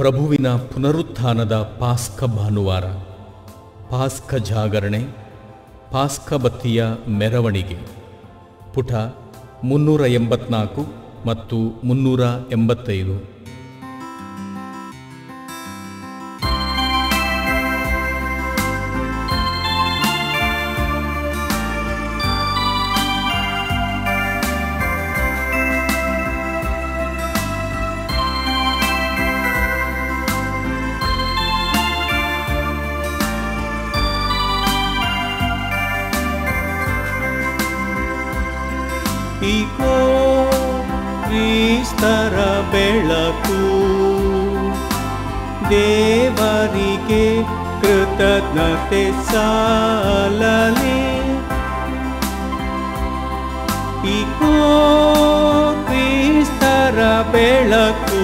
ಪ್ರಭುವಿನ ಪುನರುತ್ಥಾನದ ಪಾಸ್ಕ ಭಾನುವಾರ ಪಾಸ್ಕ ಜಾಗರಣೆ ಪಾಸ್ಕ ಬತ್ತಿಯ ಮೆರವಣಿಗೆ ಪುಟ ಮುನ್ನೂರ ಎಂಬತ್ನಾಲ್ಕು ಮತ್ತು ಮುನ್ನೂರ ಎಂಬತ್ತೈದು ಇಗೋ ಕ್ರಿಸ್ತರ ಬೆಳಕು ದೇವರಿಗೆ ಕೃತಜ್ಞತೆ ಸಾಲಲಿ ಇಗೋ ಕ್ರಿಸ್ತರ ಬೆಳಕು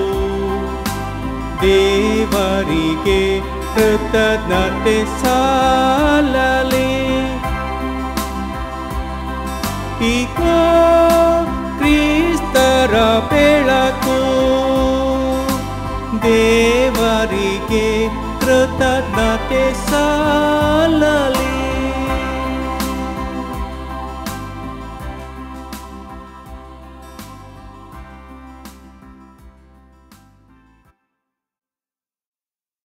ದೇವರಿಗೆ ಕೃತಜ್ಞತೆ ಸಾಲಲಿ ಇಗೋ ಕ್ರಿಸ್ತರ ಬೆಳಕು ದೇವರಿಗೆ ಕೃತಜ್ಞತೆ ಸಾಲಲಿ